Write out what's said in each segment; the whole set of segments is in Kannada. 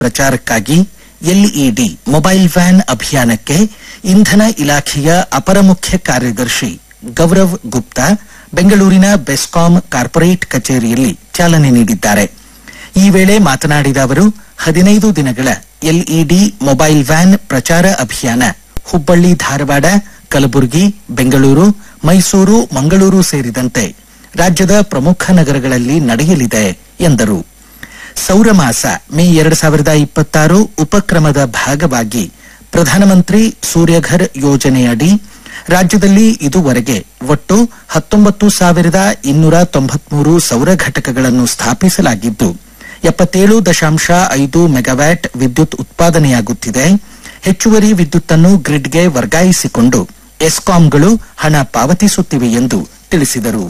ಪ್ರಚಾರಕ್ಕಾಗಿ ಎಲ್ಇಡಿ ಮೊಬೈಲ್ ವ್ಯಾನ್ ಅಭಿಯಾನಕ್ಕೆ ಇಂಧನ ಇಲಾಖೆಯ ಅಪರ ಮುಖ್ಯ ಕಾರ್ಯದರ್ಶಿ ಗೌರವ್ ಗುಪ್ತಾ ಬೆಂಗಳೂರಿನ ಬೆಸ್ಕಾಂ ಕಾರ್ಪೊರೇಟ್ ಕಚೇರಿಯಲ್ಲಿ ಚಾಲನೆ ನೀಡಿದ್ದಾರೆ ಈ ವೇಳೆ ಮಾತನಾಡಿದ ಅವರು ಹದಿನೈದು ದಿನಗಳ ಎಲ್ಇಡಿ ಮೊಬೈಲ್ ವ್ಯಾನ್ ಪ್ರಚಾರ ಅಭಿಯಾನ ಹುಬ್ಬಳ್ಳಿ ಧಾರವಾಡ ಕಲಬುರಗಿ ಬೆಂಗಳೂರು ಮೈಸೂರು ಮಂಗಳೂರು ಸೇರಿದಂತೆ ರಾಜ್ಯದ ಪ್ರಮುಖ ನಗರಗಳಲ್ಲಿ ನಡೆಯಲಿದೆ ಎಂದರು ಸೌರಮಾಸ ಮೇ ಎರಡು ಸಾವಿರದ ಇಪ್ಪತ್ತಾರು ಉಪಕ್ರಮದ ಭಾಗವಾಗಿ ಪ್ರಧಾನಮಂತ್ರಿ ಸೂರ್ಯಘರ್ ಯೋಜನೆಯಡಿ ರಾಜ್ಯದಲ್ಲಿ ಇದುವರೆಗೆ ಒಟ್ಟು ಹತ್ತೊಂಬತ್ತು ಸಾವಿರದ ಇನ್ನೂರ ತೊಂಬತ್ಮೂರು ಸೌರ ಘಟಕಗಳನ್ನು ಸ್ಥಾಪಿಸಲಾಗಿದ್ದು ಎಪ್ಪತ್ತೇಳು ದಶಾಂಶ ಐದು ಮೆಗಾವ್ಯಾಟ್ ವಿದ್ಯುತ್ ಉತ್ಪಾದನೆಯಾಗುತ್ತಿದೆ ಹೆಚ್ಚುವರಿ ವಿದ್ಯುತ್ತನ್ನು ಗ್ರಿಡ್ಗೆ ವರ್ಗಾಯಿಸಿಕೊಂಡು ಎಸ್ಕಾಂಗಳು ಹಣ ಪಾವತಿಸುತ್ತಿವೆ ಎಂದು ತಿಳಿಸಿದರು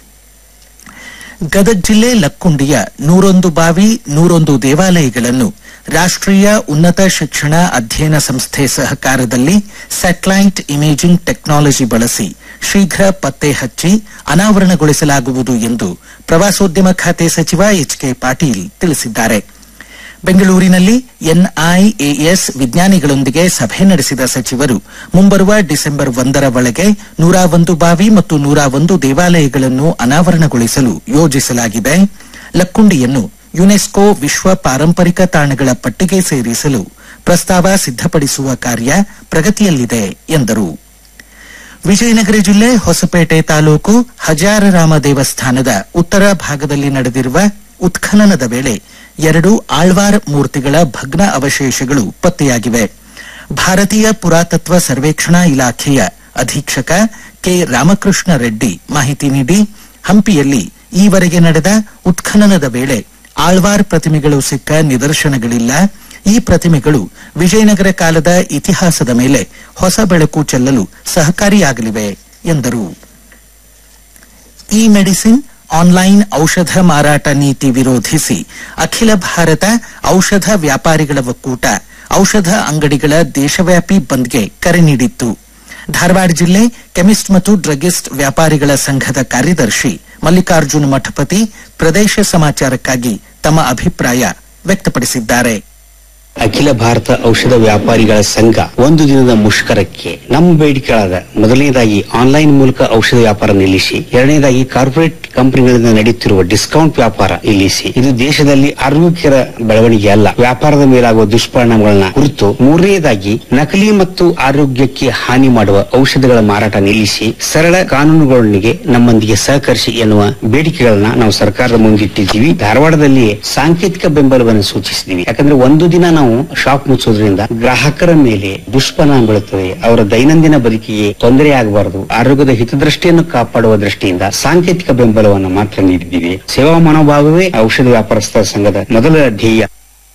ಗದಗ ಜಿಲ್ಲೆ ಲಕ್ಕುಂಡಿಯ ನೂರೊಂದು ಬಾವಿ ನೂರೊಂದು ದೇವಾಲಯಗಳನ್ನು ರಾಷ್ಟ್ರೀಯ ಉನ್ನತ ಶಿಕ್ಷಣ ಅಧ್ಯಯನ ಸಂಸ್ಥೆ ಸಹಕಾರದಲ್ಲಿ ಸ್ಯಾಟಲೈಟ್ ಇಮೇಜಿಂಗ್ ಟೆಕ್ನಾಲಜಿ ಬಳಸಿ ಶೀಘ್ರ ಪತ್ತೆ ಹಚ್ಚಿ ಅನಾವರಣಗೊಳಿಸಲಾಗುವುದು ಎಂದು ಪ್ರವಾಸೋದ್ಯಮ ಖಾತೆ ಸಚಿವ ಎಚ್ ಕೆ ಪಾಟೀಲ್ ತಿಳಿಸಿದ್ದಾರೆ ಬೆಂಗಳೂರಿನಲ್ಲಿ ಎನ್ಐಎಎಸ್ ವಿಜ್ಞಾನಿಗಳೊಂದಿಗೆ ಸಭೆ ನಡೆಸಿದ ಸಚಿವರು ಮುಂಬರುವ ಡಿಸೆಂಬರ್ ಒಂದರ ಒಳಗೆ ನೂರ ಒಂದು ಬಾವಿ ಮತ್ತು ನೂರ ಒಂದು ದೇವಾಲಯಗಳನ್ನು ಅನಾವರಣಗೊಳಿಸಲು ಯೋಜಿಸಲಾಗಿದೆ ಲಕ್ಕುಂಡಿಯನ್ನು ಯುನೆಸ್ಕೋ ವಿಶ್ವ ಪಾರಂಪರಿಕ ತಾಣಗಳ ಪಟ್ಟಿಗೆ ಸೇರಿಸಲು ಪ್ರಸ್ತಾವ ಸಿದ್ದಪಡಿಸುವ ಕಾರ್ಯ ಪ್ರಗತಿಯಲ್ಲಿದೆ ಎಂದರು ವಿಜಯನಗರ ಜಿಲ್ಲೆ ಹೊಸಪೇಟೆ ತಾಲೂಕು ಹಜಾರರಾಮ ದೇವಸ್ಥಾನದ ಉತ್ತರ ಭಾಗದಲ್ಲಿ ನಡೆದಿರುವ ಉತ್ಖನನದ ವೇಳೆ ಎರಡು ಆಳ್ವಾರ್ ಮೂರ್ತಿಗಳ ಭಗ್ನ ಅವಶೇಷಗಳು ಪತ್ತೆಯಾಗಿವೆ ಭಾರತೀಯ ಪುರಾತತ್ವ ಸರ್ವೇಕ್ಷಣಾ ಇಲಾಖೆಯ ಅಧೀಕ್ಷಕ ಕೆ ರಾಮಕೃಷ್ಣ ರೆಡ್ಡಿ ಮಾಹಿತಿ ನೀಡಿ ಹಂಪಿಯಲ್ಲಿ ಈವರೆಗೆ ನಡೆದ ಉತ್ಖನನದ ವೇಳೆ ಆಳ್ವಾರ್ ಪ್ರತಿಮೆಗಳು ಸಿಕ್ಕ ನಿದರ್ಶನಗಳಿಲ್ಲ ಈ ಪ್ರತಿಮೆಗಳು ವಿಜಯನಗರ ಕಾಲದ ಇತಿಹಾಸದ ಮೇಲೆ ಹೊಸ ಬೆಳಕು ಚೆಲ್ಲಲು ಸಹಕಾರಿಯಾಗಲಿವೆ ಎಂದರು ಇ ಮೆಡಿಸಿನ್ ಆನ್ಲೈನ್ ಔಷಧ ಮಾರಾಟ ನೀತಿ ವಿರೋಧಿಸಿ ಅಖಿಲ ಭಾರತ ಔಷಧ ವ್ಯಾಪಾರಿಗಳ ಒಕ್ಕೂಟ ಔಷಧ ಅಂಗಡಿಗಳ ದೇಶವ್ಯಾಪಿ ಬಂದ್ಗೆ ಕರೆ ನೀಡಿತ್ತು ಧಾರವಾಡ ಜಿಲ್ಲೆ ಕೆಮಿಸ್ಟ್ ಮತ್ತು ಡ್ರಗಿಸ್ಟ್ ವ್ಯಾಪಾರಿಗಳ ಸಂಘದ ಕಾರ್ಯದರ್ಶಿ ಮಲ್ಲಿಕಾರ್ಜುನ್ ಮಠಪತಿ ಪ್ರದೇಶ ಸಮಾಚಾರಕ್ಕಾಗಿ ತಮ್ಮ ಅಭಿಪ್ರಾಯ ವ್ಯಕ್ತಪಡಿಸಿದ್ದಾರೆ ಅಖಿಲ ಭಾರತ ಔಷಧ ವ್ಯಾಪಾರಿಗಳ ಸಂಘ ಒಂದು ದಿನದ ಮುಷ್ಕರಕ್ಕೆ ನಮ್ಮ ಬೇಡಿಕೆಗಳಾದ ಮೊದಲನೇದಾಗಿ ಆನ್ಲೈನ್ ಮೂಲಕ ಔಷಧ ವ್ಯಾಪಾರ ನಿಲ್ಲಿಸಿ ಎರಡನೇದಾಗಿ ಕಾರ್ಪೊರೇಟ್ ಕಂಪನಿಗಳಿಂದ ನಡೆಯುತ್ತಿರುವ ಡಿಸ್ಕೌಂಟ್ ವ್ಯಾಪಾರ ನಿಲ್ಲಿಸಿ ಇದು ದೇಶದಲ್ಲಿ ಆರೋಗ್ಯಕರ ಬೆಳವಣಿಗೆ ಅಲ್ಲ ವ್ಯಾಪಾರದ ಮೇಲಾಗುವ ದುಷ್ಪರಿಣಾಮಗಳನ್ನ ಕುರಿತು ಮೂರನೇದಾಗಿ ನಕಲಿ ಮತ್ತು ಆರೋಗ್ಯಕ್ಕೆ ಹಾನಿ ಮಾಡುವ ಔಷಧಗಳ ಮಾರಾಟ ನಿಲ್ಲಿಸಿ ಸರಳ ಕಾನೂನುಗಳೊಂದಿಗೆ ನಮ್ಮೊಂದಿಗೆ ಸಹಕರಿಸಿ ಎನ್ನುವ ಬೇಡಿಕೆಗಳನ್ನ ನಾವು ಸರ್ಕಾರದ ಮುಂದಿಟ್ಟಿದ್ದೀವಿ ಧಾರವಾಡದಲ್ಲಿ ಸಾಂಕೇತಿಕ ಬೆಂಬಲವನ್ನು ಸೂಚಿಸಿದ್ದೀವಿ ಯಾಕಂದ್ರೆ ಒಂದು ದಿನ ನಾವು ಶಾಪ್ ಮುಚ್ಚೋದ್ರಿಂದ ಗ್ರಾಹಕರ ಮೇಲೆ ದುಷ್ಪರಿಣಾಮ ಬೀಳುತ್ತದೆ ಅವರ ದೈನಂದಿನ ಬದುಕಿಗೆ ತೊಂದರೆ ಆಗಬಾರದು ಆರೋಗ್ಯದ ಹಿತದೃಷ್ಟಿಯನ್ನು ಕಾಪಾಡುವ ದೃಷ್ಟಿಯಿಂದ ಸಾಂಕೇತಿಕ ಬೆಂಬಲವನ್ನು ಮಾತ್ರ ನೀಡಿದ್ದೀವಿ ಸೇವಾ ಮನೋಭಾವವೇ ಔಷಧ ವ್ಯಾಪಾರಸ್ಥರ ಸಂಘದ ಮೊದಲ ಧ್ಯೇಯ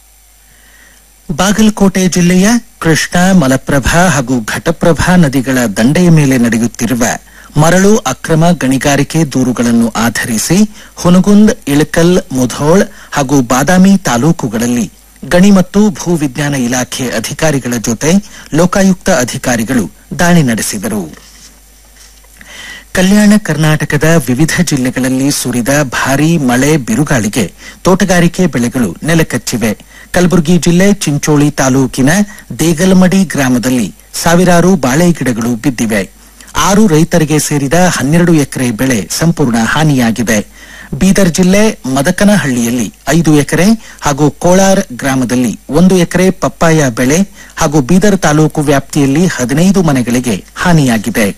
ಬಾಗಲಕೋಟೆ ಜಿಲ್ಲೆಯ ಕೃಷ್ಣಾ ಮಲಪ್ರಭಾ ಹಾಗೂ ಘಟಪ್ರಭಾ ನದಿಗಳ ದಂಡೆಯ ಮೇಲೆ ನಡೆಯುತ್ತಿರುವ ಮರಳು ಅಕ್ರಮ ಗಣಿಗಾರಿಕೆ ದೂರುಗಳನ್ನು ಆಧರಿಸಿ ಹುನಗುಂದ್ ಇಳಕಲ್ ಮುಧೋಳ್ ಹಾಗೂ ಬಾದಾಮಿ ತಾಲೂಕುಗಳಲ್ಲಿ ಗಣಿ ಮತ್ತು ಭೂ ವಿಜ್ಞಾನ ಇಲಾಖೆ ಅಧಿಕಾರಿಗಳ ಜೊತೆ ಲೋಕಾಯುಕ್ತ ಅಧಿಕಾರಿಗಳು ದಾಳಿ ನಡೆಸಿದರು ಕಲ್ಯಾಣ ಕರ್ನಾಟಕದ ವಿವಿಧ ಜಿಲ್ಲೆಗಳಲ್ಲಿ ಸುರಿದ ಭಾರೀ ಮಳೆ ಬಿರುಗಾಳಿಗೆ ತೋಟಗಾರಿಕೆ ಬೆಳೆಗಳು ನೆಲಕಚ್ಚಿವೆ ಕಲಬುರಗಿ ಜಿಲ್ಲೆ ಚಿಂಚೋಳಿ ತಾಲೂಕಿನ ದೇಗಲಮಡಿ ಗ್ರಾಮದಲ್ಲಿ ಸಾವಿರಾರು ಬಾಳೆ ಗಿಡಗಳು ಬಿದ್ದಿವೆ ಆರು ರೈತರಿಗೆ ಸೇರಿದ ಹನ್ನೆರಡು ಎಕರೆ ಬೆಳೆ ಸಂಪೂರ್ಣ ಹಾನಿಯಾಗಿದೆ ಬೀದರ್ ಜಿಲ್ಲೆ ಮದಕನಹಳ್ಳಿಯಲ್ಲಿ ಐದು ಎಕರೆ ಹಾಗೂ ಕೋಳಾರ್ ಗ್ರಾಮದಲ್ಲಿ ಒಂದು ಎಕರೆ ಪಪ್ಪಾಯ ಬೆಳೆ ಹಾಗೂ ಬೀದರ್ ತಾಲೂಕು ವ್ಯಾಪ್ತಿಯಲ್ಲಿ ಹದಿನೈದು ಮನೆಗಳಿಗೆ ಹಾನಿಯಾಗಿದೆ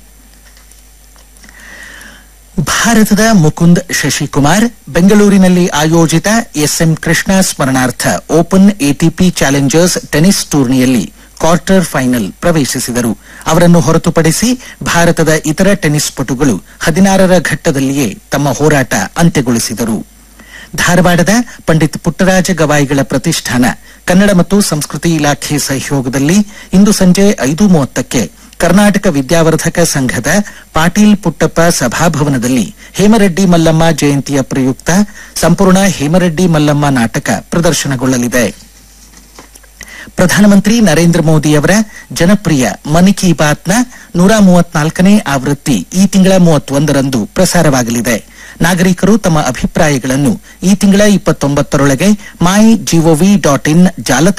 ಭಾರತದ ಮುಕುಂದ್ ಶಶಿಕುಮಾರ್ ಬೆಂಗಳೂರಿನಲ್ಲಿ ಆಯೋಜಿತ ಎಸ್ಎಂ ಕೃಷ್ಣ ಸ್ಮರಣಾರ್ಥ ಓಪನ್ ಎಟಿಪಿ ಚಾಲೆಂಜರ್ಸ್ ಟೆನಿಸ್ ಟೂರ್ನಿಯಲ್ಲಿ ಕ್ವಾರ್ಟರ್ ಫೈನಲ್ ಪ್ರವೇಶಿಸಿದರು ಅವರನ್ನು ಹೊರತುಪಡಿಸಿ ಭಾರತದ ಇತರ ಟೆನಿಸ್ ಪಟುಗಳು ಹದಿನಾರರ ಘಟ್ಟದಲ್ಲಿಯೇ ತಮ್ಮ ಹೋರಾಟ ಅಂತ್ಯಗೊಳಿಸಿದರು ಧಾರವಾಡದ ಪಂಡಿತ್ ಪುಟ್ಟರಾಜ ಗವಾಯಿಗಳ ಪ್ರತಿಷ್ಠಾನ ಕನ್ನಡ ಮತ್ತು ಸಂಸ್ಕೃತಿ ಇಲಾಖೆ ಸಹಯೋಗದಲ್ಲಿ ಇಂದು ಸಂಜೆ ಐದು ಮೂವತ್ತಕ್ಕೆ ಕರ್ನಾಟಕ ವಿದ್ಯಾವರ್ಧಕ ಸಂಘದ ಪಾಟೀಲ್ ಪುಟ್ಟಪ್ಪ ಸಭಾಭವನದಲ್ಲಿ ಹೇಮರೆಡ್ಡಿ ಮಲ್ಲಮ್ಮ ಜಯಂತಿಯ ಪ್ರಯುಕ್ತ ಸಂಪೂರ್ಣ ಹೇಮರೆಡ್ಡಿ ಮಲ್ಲಮ್ಮ ನಾಟಕ ಪ್ರದರ್ಶನಗೊಳ್ಳಲಿದೆ ಪ್ರಧಾನಮಂತ್ರಿ ನರೇಂದ್ರ ಮೋದಿಯವರ ಜನಪ್ರಿಯ ಮನ್ ಕಿ ಬಾತ್ನ ನೂರ ಮೂವತ್ನಾಲ್ಕನೇ ಆವೃತ್ತಿ ಈ ತಿಂಗಳ ಮೂವತ್ತೊಂದರಂದು ಪ್ರಸಾರವಾಗಲಿದೆ ನಾಗರಿಕರು ತಮ್ಮ ಅಭಿಪ್ರಾಯಗಳನ್ನು ಈ ತಿಂಗಳ ಇಪ್ಪತ್ತೊಂಬತ್ತರೊಳಗೆ ಮೈ ಜಿಒವಿ ಡಾಟ್ ಇನ್ ಜಾಲತಾಣ